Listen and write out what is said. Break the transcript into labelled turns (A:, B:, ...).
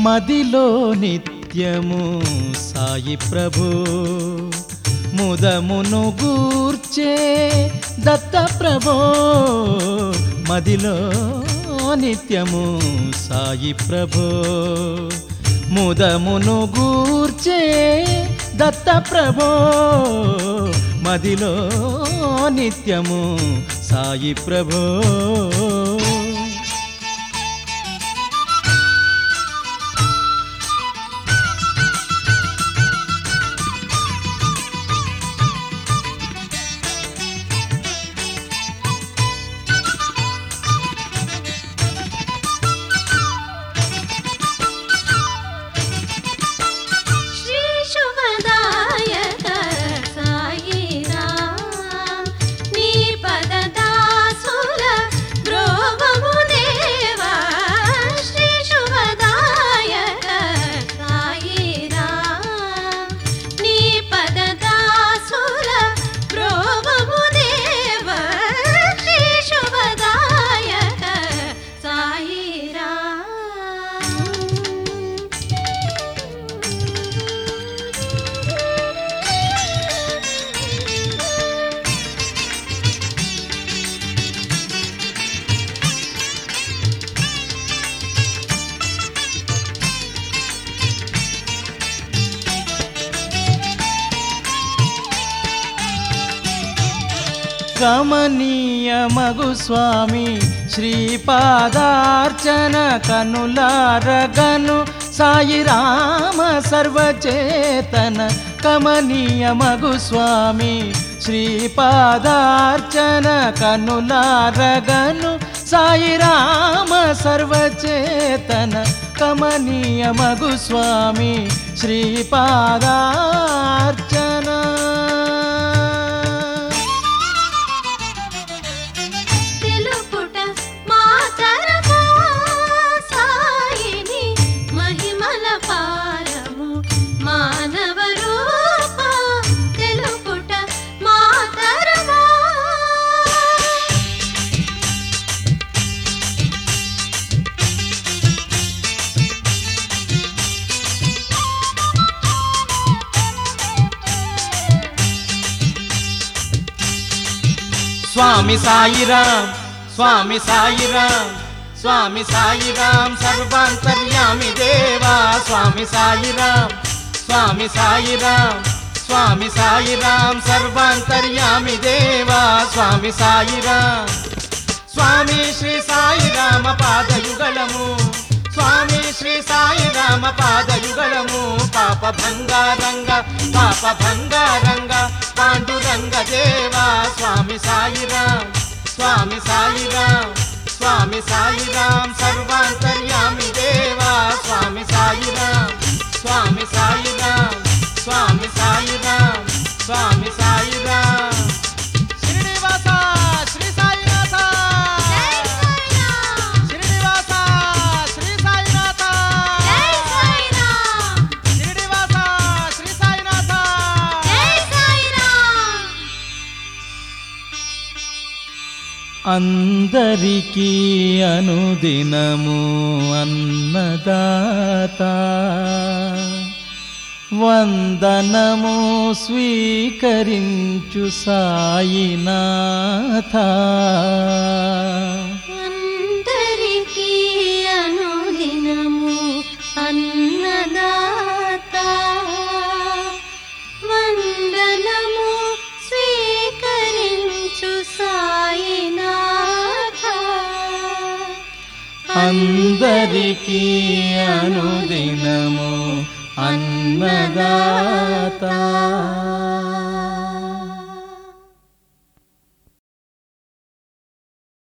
A: మదిలో నిత్యము సాయి ప్రభు ముదమును గూర్చే దత్త ప్రభో మదిలో నిత్యము సాయి ప్రభో ముదమును గూర్చే దత్త ప్రభో మదిలో నిత్యము సాయి ప్రభో
B: శ్రీ శుభదాయక సాయి రామ్ నీ పదదాసుల ద్రోవము దేవా శ్రీ శుభదాయక సాయి రామ్ నీ పదదాసుల ద్రోవము దేవా శ్రీ శుభదాయక సాయి రామ్
A: కమనీయ మగు స్వామి శ్రీపాదార్చన కనులారగను సాయి రామ సర్వచేతన కమనీయ మగు స్వామి శ్రీపాదార్చన కనులారగను సాయి రామ సర్వచేతన కమనీయ మగు స్వామి శ్రీపాదార్చన
B: తెలుపుట మాతరమా సాయిని మహిమల పారము మానవ రూప తెలుపుట మాతరమా
A: స్వామి సాయిరాం స్వామి సాయిరాం స్వామి సాయిరాం సర్వాంతర్యామి దేవా స్వామి సాయిరాం స్వామి సాయిరాం స్వామి సాయిరాం సర్వాంతర్యామి దేవా స్వామి సాయిరాం స్వామి శ్రీ సాయిరామ పాదయుగళము స్వామి శ్రీ సాయిరామ పాదయుగళము పాప భంగారంగ పాప భంగారంగ పాండురంగ దేవా స్వామి సాయిరాం స్వామి సాయిరాం స్వామి సాయిరాం సర్వాంతర్యామి దేవా స్వామి సాయిరాం స్వామి సాయిరాం స్వామి సాయిరాం స్వామి సాయిరాం శ్రీనివాస శ్రీ సాయినాథ
B: జై సాయిరామ్
A: శ్రీనివాస శ్రీ సాయినాథ
B: జై సాయిరామ్
A: శ్రీనివాస శ్రీ సాయినాథ
B: జై సాయిరామ్
A: అందరికీ అనుదినము అన్నదాత వందనము స్వీకరించు సాయినాథ
B: అందరికీ అనుదినము అన్నదాత వందనము స్వీకరించు సాయినాథ
A: అందరికీ అనుదినము అన్నదాత